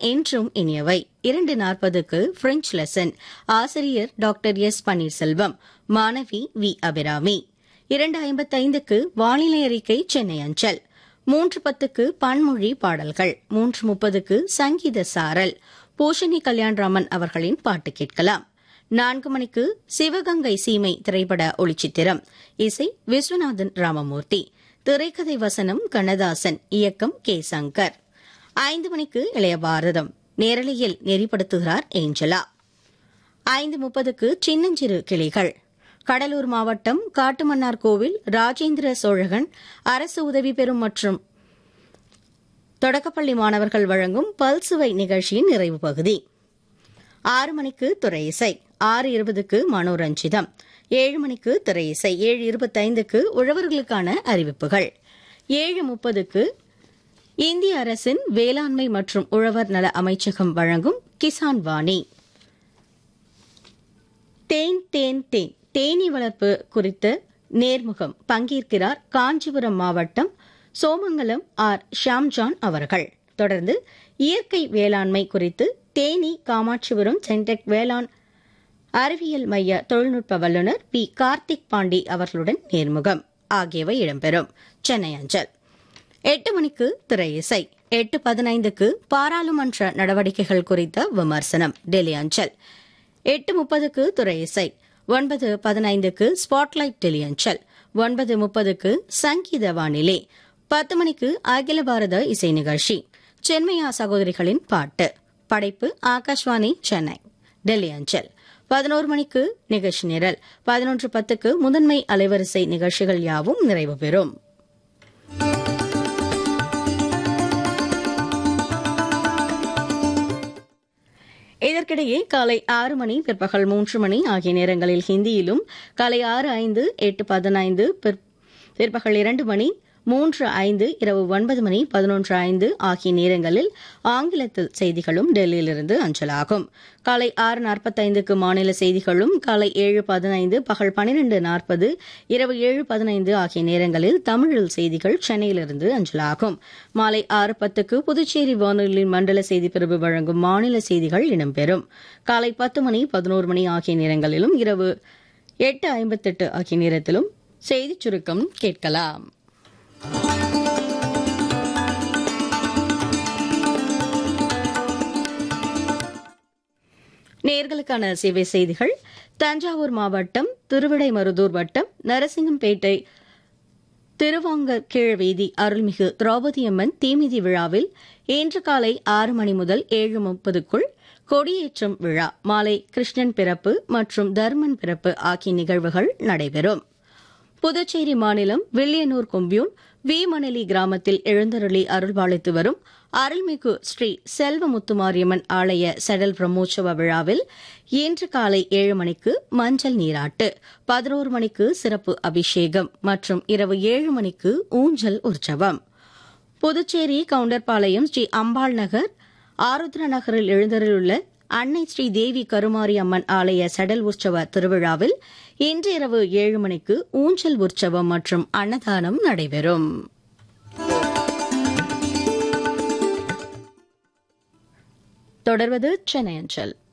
என்றும் இனியவை இரண்டு நாற்பதுக்கு பிரெஞ்ச் லெசன் ஆசிரியர் டாக்டர் எஸ் பன்னீர்செல்வம் மாணவி வி அபிராமி இரண்டு ஐம்பத்தைந்துக்கு வானிலை அறிக்கை சென்னை அஞ்சல் மூன்று பத்துக்கு பன்மொழி பாடல்கள் மூன்று முப்பதுக்கு சங்கீத சாரல் பூஷணி கல்யாண்ராமன் அவர்களின் பாட்டு கேட்கலாம் நான்கு மணிக்கு சிவகங்கை சீமை திரைப்பட ஒளிச்சித்திரம் இசை விஸ்வநாதன் ராமமூர்த்தி திரைக்கதை வசனம் கண்ணதாசன் இயக்கம் கே சங்கர் ஐந்து மணிக்கு இளைய பாரதம் நேரலையில் நெறிப்படுத்துகிறார் ஏஞ்சலா ஐந்து முப்பதுக்கு சின்னஞ்சிறு கிளிகள் கடலூர் மாவட்டம் காட்டுமன்னார் கோவில் ராஜேந்திர சோழகன் அரசு உதவி பெறும் மற்றும் தொடக்கப்பள்ளி மாணவர்கள் வழங்கும் பல்சுவை நிகழ்ச்சியின் நிறைவு பகுதி ஆறு மணிக்கு துறை இசை ஆறு இருபதுக்கு மனோரஞ்சிதம் ஏழு மணிக்கு திரை இசை ஏழு இருபத்தைந்துக்கு உழவர்களுக்கான அறிவிப்புகள் ஏழு முப்பதுக்கு இந்திய அரசின் வேளாண்மை மற்றும் உழவர் நல அமைச்சகம் வழங்கும் கிசான் வாணி தேன் தேன் தேன் தேனீ வளர்ப்பு குறித்த நேர்முகம் பங்கேற்கிறார் காஞ்சிபுரம் மாவட்டம் சோமங்கலம் ஆர் ஷியாம்ஜான் அவர்கள் தொடர்ந்து இயற்கை வேளாண்மை குறித்து தேனி காமாட்சிபுரம் சென்டெக் வேளாண் அறிவியல் மைய தொழில்நுட்ப வல்லுநர் பி கார்த்திக் பாண்டி அவர்களுடன் நேர்முகம் ஆகியவை இடம்பெறும் சென்னை அஞ்சல் எட்டு மணிக்கு திரை இசை எட்டு பதினைந்துக்கு பாராளுமன்ற நடவடிக்கைகள் குறித்த விமர்சனம் டெல்லி அஞ்சல் எட்டு முப்பதுக்கு துறை இசை ஒன்பது பதினைந்துக்கு ஸ்பாட்லைட் டெல்லி அஞ்சல் ஒன்பது முப்பதுக்கு சங்கீத வானிலை பத்து மணிக்கு அகில பாரத இசை நிகழ்ச்சி சென்மையா சகோதரிகளின் பாட்டு படைப்பு ஆகாஷ்வாணி சென்னை டெல்லி அஞ்சல் பதினோரு மணிக்கு நிகழ்ச்சி நிரல் பதினொன்று பத்துக்கு முதன்மை அலைவரிசை நிகழ்ச்சிகள் யாவும் நிறைவு பெறும் இதற்கிடையே காலை ஆறு மணி பிற்பகல் மூன்று மணி ஆகிய நேரங்களில் ஹிந்தியிலும் காலை ஆறு ஐந்து எட்டு பதினைந்து பிற்பகல் இரண்டு மணி மூன்று ஐந்து இரவு ஒன்பது மணி பதினொன்று ஐந்து ஆகிய நேரங்களில் ஆங்கிலத்தில் செய்திகளும் டெல்லியிலிருந்து அஞ்சலாகும் காலை ஆறு நாற்பத்தைந்துக்கு மாநில செய்திகளும் காலை ஏழு பதினைந்து பகல் பனிரெண்டு நாற்பது இரவு ஏழு பதினைந்து ஆகிய நேரங்களில் தமிழில் செய்திகள் சென்னையிலிருந்து அஞ்சலாகும் மாலை ஆறு பத்துக்கு புதுச்சேரி வானொலி மண்டல செய்திப்பிரிவு வழங்கும் மாநில செய்திகள் இடம்பெறும் காலை பத்து மணி பதினோரு மணி ஆகிய நேரங்களிலும் இரவு எட்டு ஐம்பத்தெட்டு ஆகிய நேரத்திலும் செய்திச் சுருக்கம் கேட்கலாம் நேர்களுக்கான சேவை செய்திகள் தஞ்சாவூர் மாவட்டம் திருவிடைமருதூர் வட்டம் நரசிங்கம்பேட்டை திருவாங்கர் கீழ்வீதி அருள்மிகு திரௌபதியம்மன் தீமிதி விழாவில் இன்று காலை ஆறு மணி முதல் ஏழு முப்பதுக்குள் கொடியேற்றம் விழா மாலை கிருஷ்ணன் பிறப்பு மற்றும் தர்மன் பிறப்பு ஆகிய நிகழ்வுகள் நடைபெறும் புதுச்சேரி மாநிலம் வில்லியனூர் கொம்பியூன் வி மணலி கிராமத்தில் எழுந்தருளி அருள்பாலித்து வரும் அருள்மிகு ஸ்ரீ செல்வமுத்துமாரியம்மன் ஆலய செடல் பிரம்மோற்சவ விழாவில் இன்று காலை ஏழு மணிக்கு மஞ்சள் நீராட்டு பதினோரு மணிக்கு சிறப்பு அபிஷேகம் மற்றும் இரவு ஏழு மணிக்கு ஊஞ்சல் உற்சவம் புதுச்சேரி கவுண்டர்பாளையம் ஸ்ரீ அம்பாள் நகர் ஆருத்ரா நகரில் எழுந்தருளுள்ள அன்னை ஸ்ரீ தேவி கருமாரி அம்மன் ஆலய சடல் உற்சவ திருவிழாவில் இன்று இரவு ஏழு மணிக்கு ஊஞ்சல் உற்சவம் மற்றும் அன்னதானம் நடைபெறும் தொடர்வது சென்னை அஞ்சல்